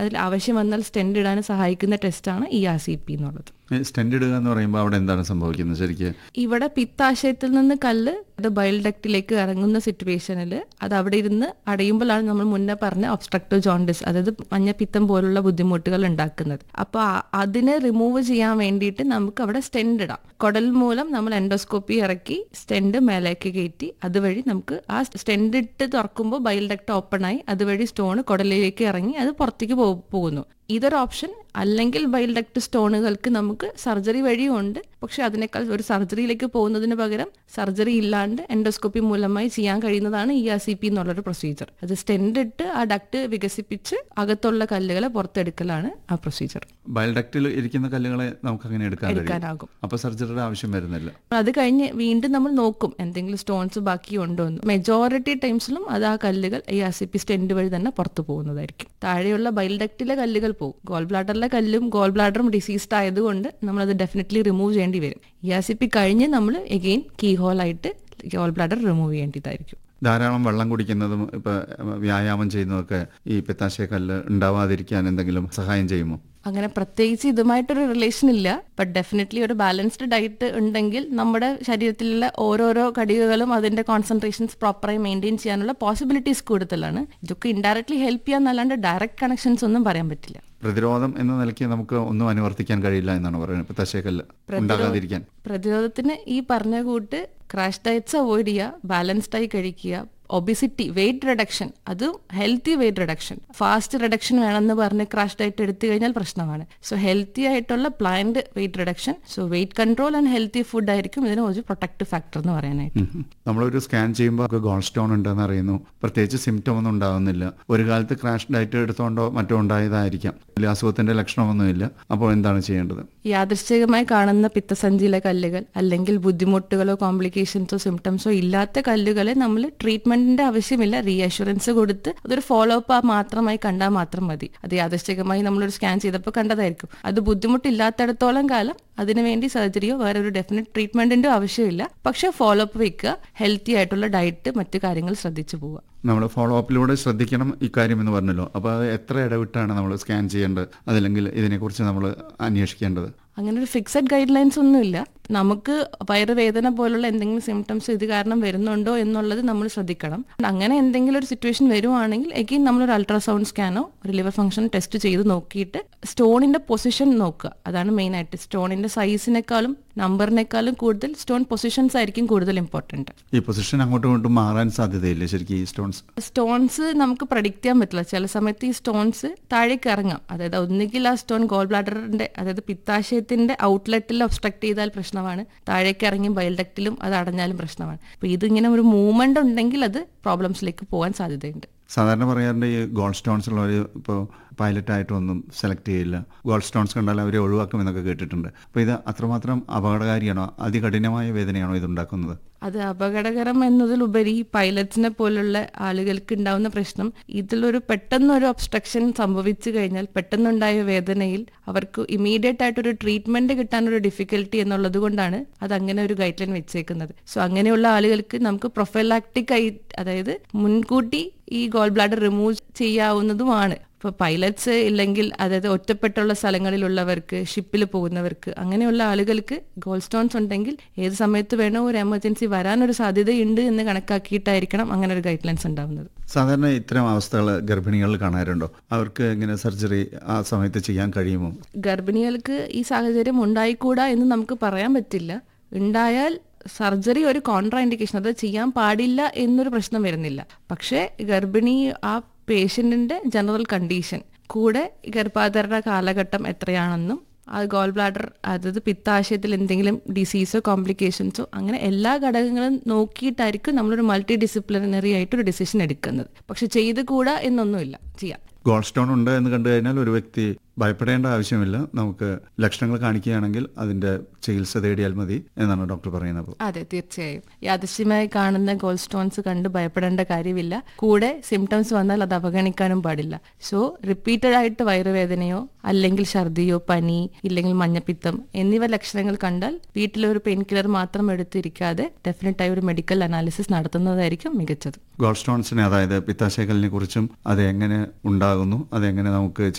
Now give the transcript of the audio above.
അതിൽ ആവശ്യം വന്നാൽ സ്റ്റെൻഡ് ഇടാൻ സഹായിക്കുന്ന ടെസ്റ്റാണ് ഇ ആർ സി പി എന്നുള്ളത് സ്റ്റെൻഡ് ഇടുക എന്ന് പറയുമ്പോൾ അവിടെ എന്താണ് സംഭവിക്കുന്നത് ശരിക്ക് ഇവിടെ പിത്താശയത്തിൽ നിന്ന് കല്ല് അത് ബയൽ ഡക്റ്റിലേക്ക് ഇറങ്ങുന്ന സിറ്റുവേഷനിൽ അത് അവിടെ ഇരുന്ന് അടയുമ്പോഴാണ് നമ്മൾ മുന്നേ പറഞ്ഞ ഒബ്സ്ട്രക്റ്റീവ് ജോണ്ടിസ് അതായത് മഞ്ഞപ്പിത്തം പോലുള്ള ബുദ്ധിമുട്ടുകൾ ഉണ്ടാക്കുന്നത് അപ്പൊ ആ- അതിനെ റിമൂവ് ചെയ്യാൻ വേണ്ടിയിട്ട് നമുക്ക് അവിടെ സ്റ്റെൻഡ് ഇടാം കുടൽ മൂലം നമ്മൾ എൻഡോസ്കോപ്പി ഇറക്കി സ്റ്റെൻഡ് മേലേക്ക് കയറ്റി അതുവഴി നമുക്ക് ആ സ്റ്റെൻഡ് ഇട്ട് തുറക്കുമ്പോൾ ബയൽ ഡക്ട് ഓപ്പൺ ആയി അതുവഴി സ്റ്റോൺ കുടലിലേക്ക് ഇറങ്ങി അത് പുറത്തേക്ക് പോ- പോകുന്നു ഇതൊരു ഓപ്ഷൻ അല്ലെങ്കിൽ ബൈൽ ഡക്ട് സ്റ്റോണുകൾക്ക് നമുക്ക് സർജറി വഴിയുണ്ട് പക്ഷെ അതിനേക്കാൾ ഒരു സർജറിയിലേക്ക് പോകുന്നതിന് പകരം സർജറി ഇല്ലാണ്ട് എൻഡോസ്കോപ്പി മൂലമായി ചെയ്യാൻ കഴിയുന്നതാണ് ഇ ആർ സി പി എന്നുള്ളൊരു പ്രൊസീജിയർ അത് സ്റ്റെൻഡ് ഇട്ട് ആ ഡക്ട് വികസിപ്പിച്ച് അകത്തുള്ള കല്ലുകളെ പുറത്തെടുക്കലാണ് ആ പ്രൊസീജിയർ ബയൽഡക്റ്റിൽ ഇരിക്കുന്ന കല്ലുകളെ നമുക്ക് അങ്ങനെ എടുക്കാൻ കഴിയും എടുക്കാനാകും അപ്പൊ സർജറിയുടെ ആവശ്യം വരുന്നില്ല അത് കഴിഞ്ഞ് വീണ്ടും നമ്മൾ നോക്കും എന്തെങ്കിലും സ്റ്റോൺസ് ബാക്കിയുണ്ടോ എന്ന് മെജോറിറ്റി ടൈംസിലും അത് ആ കല്ലുകൾ ഈ ആർ സി പി സ്റ്റെൻഡ് വഴി തന്നെ പുറത്തു പോകുന്നതായിരിക്കും താഴെയുള്ള ബൈൽഡക്റ്റിലെ കല്ലുകൾ പോകും ഗോൾ ബ്ലാഡറിലെ കല്ലും ഗോൾ ബ്ലാഡറും ഡിസീസ്ഡ് ആയതുകൊണ്ട് നമ്മളത് ഡെഫിനറ്റ്ലി റിമൂവ് ചെയ്യേണ്ടി വരും ഈ ആർ സി പി കഴിഞ്ഞ് നമ്മൾ എഗെയിൻ കീ ഹോളായിട്ട് ഗോൾ ബ്ലാഡർ റിമൂവ് ചെയ്യേണ്ടതായിരിക്കും ധാരാളം വെള്ളം കുടിക്കുന്നതും ഇപ്പൊ വ്യായാമം ചെയ്യുന്നതൊക്കെ ഈ പിത്താശയ കല്ല് ഉണ്ടാവാതിരിക്കാൻ എന്തെങ്കിലും സഹായം ചെയ്യുമോ അങ്ങനെ പ്രത്യേകിച്ച് ഇതുമായിട്ടൊരു റിലേഷൻ ഇല്ല ബട്ട് ഡെഫിനറ്റ്ലി ഒരു ബാലൻസ്ഡ് ഡയറ്റ് ഉണ്ടെങ്കിൽ നമ്മുടെ ശരീരത്തിലുള്ള ഓരോരോ ഘടികകളും അതിന്റെ കോൺസെൻട്രേഷൻസ് പ്രോപ്പറായി മെയിൻറ്റെയിൻ ചെയ്യാനുള്ള പോസിബിലിറ്റീസ് കൂടുതലാണ് ഇതൊക്കെ ഇൻഡയറക്ട്ലി ഹെൽപ്പ് ചെയ്യാന്നല്ലാണ്ട് ഡയറക്റ്റ് കണക്ഷൻസ് ഒന്നും പറയാൻ പറ്റില്ല പ്രതിരോധം എന്ന നിലയ്ക്ക് നമുക്ക് ഒന്നും അനുവർത്തിക്കാൻ കഴിയില്ല എന്നാണ് പറയുന്നത് പിത്താശയ കല്ല് ഉണ്ടാകാതിരിക്കാൻ പ്രതിരോധത്തിന് ഈ പറഞ്ഞ കൂട്ട് ക്രാഷ് ഡയറ്റ്സ് അവോയ്ഡ് ചെയ്യുക ബാലൻസ്ഡ് ആയി കഴിക്കുക ഒബിസിറ്റി വെയിറ്റ് റിഡക്ഷൻ അതും healthy weight reduction fast reduction വേണമെന്ന് പറഞ്ഞ് ക്രാഷ് ഡയറ്റ് എടുത്തു കഴിഞ്ഞാൽ പ്രശ്നമാണ് സോ ഹെൽത്തി ആയിട്ടുള്ള planned weight reduction so weight control and healthy food ആയിരിക്കും ഇതിന് ഒരു പ്രൊട്ടക്റ്റീവ് ഫാക്ടർ എന്ന് പറയാനായിട്ട് ഉം. നമ്മളൊരു സ്കാൻ ചെയ്യുമ്പോൾ ഗോൾ സ്റ്റോൺ ഉണ്ടെന്ന് അറിയുന്നു പ്രത്യേകിച്ച് സിംറ്റം ഒന്നും ഉണ്ടാകുന്നില്ല ഒരു കാലത്ത് ക്രാഷ് ഡയറ്റ് എടുത്തോണ്ടോ മറ്റോ ഉണ്ടായതായിരിക്കാം വലിയ അസുഖത്തിന്റെ ലക്ഷണമൊന്നുമില്ല അപ്പോൾ എന്താണ് ചെയ്യേണ്ടത് യാദൃശ്ചികമായി കാണുന്ന പിത്തസഞ്ചിയിലെ കല്ലുകൾ അല്ലെങ്കിൽ ബുദ്ധിമുട്ടുകളോ കോംപ്ലിക്കേഷൻസോ സിംറ്റംസോ ഇല്ലാത്ത കല്ലുകളെ നമ്മൾ ട്രീറ്റ്മെന്റിന്റെ ആവശ്യമില്ല റീഅഷുറൻസ് കൊടുത്ത് അതൊരു ഫോളോ അപ്പ് മാത്രമായി കണ്ടാൽ മാത്രം മതി അത് യാദൃശ്ചികമായി നമ്മളൊരു സ്കാൻ ചെയ്തപ്പോൾ കണ്ടതായിരിക്കും അത് ബുദ്ധിമുട്ടില്ലാത്തടത്തോളം കാലം അതിനുവേണ്ടി സർജറിയോ വേറെ ഒരു ഡെഫിനറ്റ് ട്രീറ്റ്മെന്റിന്റെ ആവശ്യമില്ല പക്ഷെ ഫോളോ അപ്പ് വെക്കുക ഹെൽത്തി ആയിട്ടുള്ള ഡയറ്റ് മറ്റു കാര്യങ്ങൾ ശ്രദ്ധിച്ചു പോവുക നമ്മൾ ഫോളോ അപ്പിലൂടെ ശ്രദ്ധിക്കണം ഇക്കാര്യം എന്ന് പറഞ്ഞല്ലോ അപ്പോൾ അത് എത്ര ഇടവിട്ടാണ് നമ്മൾ സ്കാൻ ചെയ്യേണ്ടത് അതല്ലെങ്കിൽ ഇതിനെക്കുറിച്ച് നമ്മൾ അന്വേഷിക്കേണ്ടത് അങ്ങനെ ഒരു ഫിക്സഡ് ഗൈഡ് ലൈൻസ് ഒന്നുമില്ല നമുക്ക് വയറുവേദന പോലുള്ള എന്തെങ്കിലും സിംറ്റംസ് ഇത് കാരണം വരുന്നുണ്ടോ എന്നുള്ളത് നമ്മൾ ശ്രദ്ധിക്കണം അങ്ങനെ എന്തെങ്കിലും ഒരു സിറ്റുവേഷൻ വരുവാണെങ്കിൽ എഗെയിൻ നമ്മളൊരു അൾട്രാസൗണ്ട് സ്കാനോ ഒരു ലിവർ ഫംഗ്ഷൻ ടെസ്റ്റ് ചെയ്ത് നോക്കിയിട്ട് സ്റ്റോണിന്റെ പൊസിഷൻ നോക്കുക അതാണ് മെയിൻ ആയിട്ട് സ്റ്റോണിന്റെ സൈസിനേക്കാളും നമ്പറിനേക്കാളും കൂടുതൽ സ്റ്റോൺ പൊസിഷൻസ് ആയിരിക്കും കൂടുതൽ ഇമ്പോർട്ടൻറ്റ് ഈ പൊസിഷൻ അങ്ങോട്ടും ഇങ്ങോട്ടും മാറാൻ സാധ്യതയില്ലേ ശരിക്കും ഈ സ്റ്റോൺസ് സ്റ്റോൺസ് നമുക്ക് പ്രഡിക്റ്റ് ചെയ്യാൻ പറ്റില്ല ചില സമയത്ത് ഈ സ്റ്റോൺസ് താഴേക്ക് ഇറങ്ങാം അതായത് ഒന്നുകിൽ ആ സ്റ്റോൺ ഗോൾ ബ്ലാഡറിന്റെ അതായത് പിത്താശയത്തിന്റെ ഔട്ട്ലെറ്റിൽ ഒബ്സ്ട്രക്ട് ചെയ്താൽ പ്രശ്നമാണ് താഴേക്ക് ഇറങ്ങി ബയൽഡക്റ്റിലും അത് അടഞ്ഞാലും പ്രശ്നമാണ് അപ്പൊ ഇതിങ്ങനെ ഒരു മൂവ്മെന്റ് ഉണ്ടെങ്കിൽ അത് പ്രോബ്ലംസിലേക്ക് പോകാൻ സാധ്യതയുണ്ട് സാധാരണ പറയാറുണ്ട് ഈ ഗോൾഡ് സ്റ്റോൺസ് ഉള്ളവർ ഇപ്പോൾ പൈലറ്റായിട്ടൊന്നും സെലക്ട് ചെയ്യില്ല ഗോൾഡ് സ്റ്റോൺസ് കണ്ടാൽ അവരെ ഒഴിവാക്കുമെന്നൊക്കെ കേട്ടിട്ടുണ്ട് അപ്പോൾ ഇത് അത്രമാത്രം അപകടകാരിയാണോ അതികഠിനമായ വേദനയാണോ ഇതുണ്ടാക്കുന്നത് അത് അപകടകരം എന്നതിലുപരി പൈലറ്റ്സിനെ പോലുള്ള ആളുകൾക്ക് ഉണ്ടാവുന്ന പ്രശ്നം ഇതിലൊരു പെട്ടെന്നൊരു ഒബ്സ്ട്രക്ഷൻ സംഭവിച്ചു കഴിഞ്ഞാൽ പെട്ടെന്നുണ്ടായ വേദനയിൽ അവർക്ക് ഇമീഡിയറ്റ് ആയിട്ടൊരു ട്രീറ്റ്മെന്റ് കിട്ടാനൊരു ഡിഫിക്കൽട്ടി എന്നുള്ളത് കൊണ്ടാണ് അത് അങ്ങനെ ഒരു ഗൈഡ് ലൈൻ വെച്ചേക്കുന്നത് സോ അങ്ങനെയുള്ള ആളുകൾക്ക് നമുക്ക് പ്രൊഫൈലാക്ടിക് ആയി അതായത് മുൻകൂട്ടി ഈ ഗോൾ ബ്ലാഡർ റിമൂവ് ചെയ്യാവുന്നതുമാണ് ഇപ്പൊ പൈലറ്റ്സ് ഇല്ലെങ്കിൽ അതായത് ഒറ്റപ്പെട്ടുള്ള സ്ഥലങ്ങളിലുള്ളവർക്ക് ഷിപ്പിൽ പോകുന്നവർക്ക് അങ്ങനെയുള്ള ആളുകൾക്ക് ഗോൾ സ്റ്റോൺസ് ഉണ്ടെങ്കിൽ ഏത് സമയത്ത് വേണോ ഒരു എമർജൻസി വരാനൊരു സാധ്യതയുണ്ട് എന്ന് കണക്കാക്കിയിട്ടായിരിക്കണം അങ്ങനെ ഒരു ഗൈഡ് ലൈൻസ് ഉണ്ടാവുന്നത് സാധാരണ ഇത്തരം അവസ്ഥകൾ ഗർഭിണികളിൽ കാണാറുണ്ടോ അവർക്ക് ഇങ്ങനെ സർജറി ആ സമയത്ത് ചെയ്യാൻ കഴിയുമോ ഗർഭിണികൾക്ക് ഈ സാഹചര്യം ഉണ്ടായിക്കൂടാ എന്ന് നമുക്ക് പറയാൻ പറ്റില്ല ഉണ്ടായാൽ സർജറി ഒരു കോൺട്രാ ഇൻഡിക്കേഷൻ അത് ചെയ്യാൻ പാടില്ല എന്നൊരു പ്രശ്നം വരുന്നില്ല പക്ഷേ ഗർഭിണി ആ പേഷ്യന്റിന്റെ ജനറൽ കണ്ടീഷൻ കൂടെ ഗർഭാധാരണ കാലഘട്ടം എത്രയാണെന്നും ആ ഗോൾ ബ്ലാഡർ അതായത് പിത്താശയത്തിൽ എന്തെങ്കിലും ഡിസീസോ കോംപ്ലിക്കേഷൻസോ അങ്ങനെ എല്ലാ ഘടകങ്ങളും നോക്കിയിട്ടായിരിക്കും നമ്മളൊരു മൾട്ടി ഡിസിപ്ലിനറി ആയിട്ട് ഒരു ഡിസിഷൻ എടുക്കുന്നത് പക്ഷെ ചെയ്ത് കൂടാ എന്നൊന്നുമില്ല ചെയ്യാം ഗോൾഡ് സ്റ്റോൺ ഉണ്ട് എന്ന് കണ്ടു കഴിഞ്ഞാൽ ഒരു വ്യക്തി ഭയപ്പെടേണ്ട ആവശ്യമില്ല നമുക്ക് ലക്ഷണങ്ങൾ കാണിക്കുകയാണെങ്കിൽ അതിന്റെ ചികിത്സ തേടിയാൽ മതി എന്നാണ് ഡോക്ടർ പറയുന്നത് അതെ തീർച്ചയായും യാദൃശ്യമായി കാണുന്ന ഗോൾ സ്റ്റോൺസ് കണ്ട് ഭയപ്പെടേണ്ട കാര്യമില്ല കൂടെ സിംറ്റംസ് വന്നാൽ അത് അവഗണിക്കാനും പാടില്ല സോ റിപ്പീറ്റഡ് ആയിട്ട് വയറുവേദനയോ അല്ലെങ്കിൽ ഛർദിയോ പനി ഇല്ലെങ്കിൽ മഞ്ഞപ്പിത്തം എന്നിവ ലക്ഷണങ്ങൾ കണ്ടാൽ വീട്ടിലെ ഒരു പെയിൻ കില്ലർ മാത്രം എടുത്തിരിക്കാതെ ഡെഫിനറ്റ് ആയി ഒരു മെഡിക്കൽ അനാലിസിസ് നടത്തുന്നതായിരിക്കും മികച്ചത് ഗോൾഡ് സ്റ്റോൺസിനെ അതായത് പിത്താശയക്കലിനെ കുറിച്ചും അത് എങ്ങനെ ഉണ്ടാകുന്നു അതെങ്ങനെ നമുക്ക്